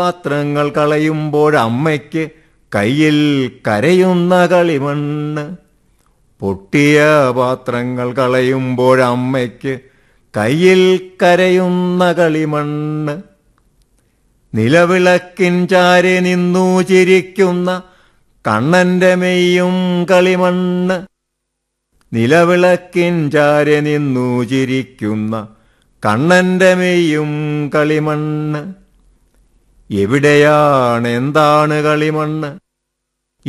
പാത്രങ്ങൾ കളയുമ്പോഴമ്മയ്ക്ക് കയ്യിൽ കരയുന്ന കളിമണ്ണ് പൊട്ടിയ പാത്രങ്ങൾ കളയുമ്പോഴമ്മയ്ക്ക് കയ്യിൽ കരയുന്ന കളിമണ്ണ് നിലവിളക്കിൻ ചാരെ നിന്നു ചിരിക്കുന്ന കണ്ണന്റെ മെയ്യും കളിമണ്ണ് നിലവിളക്കിൻ ചാരെ നിന്നു ചിരിക്കുന്ന കണ്ണന്റെ മെയ്യും കളിമണ്ണ് എവിടെയാണ് എന്താണ് കളിമണ്ണ്